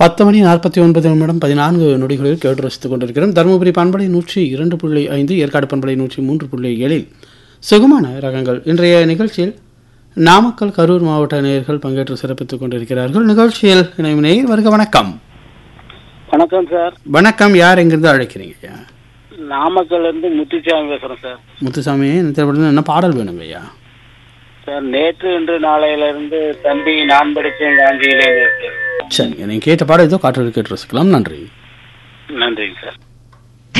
பத்து மணி நாற்பத்தி ஒன்பது நிமிடம் பதினான்கு நொடிகளில் கேட்டு ரசித்துக் கொண்டிருக்கிறோம் தருமபுரி பண்பலை நூற்றி இரண்டு புள்ளி ஐந்து ஏற்காடு பண்பலை நூற்றி மூன்று புள்ளி ஏழில் சுகமான ரகங்கள் இன்றைய நிகழ்ச்சியில் நாமக்கல் கரூர் மாவட்ட நேயர்கள் பங்கேற்று சிறப்பித்துக் கொண்டிருக்கிறார்கள் நிகழ்ச்சியில் இணையும் நேயர் வருக வணக்கம் வணக்கம் சார் வணக்கம் யார் எங்கிருந்து அழைக்கிறீங்க ஐயா நாமக்கல்ல இருந்து முத்துச்சாமி பேசுறேன் சார் முத்துசாமி இந்த திரைப்படத்தில் என்ன பாடல் வேணுங்க ஐயா சார் நேற்று இன்று நாளையில இருந்து தம்பி நான் படித்தேன் காஞ்சியிலே இருக்கு. சரிங்க நீங்கள் கேட்ட பாடம் ஏதோ காற்று கேட்டு ரசிக்கலாம் நன்றி நன்றிங்க சார்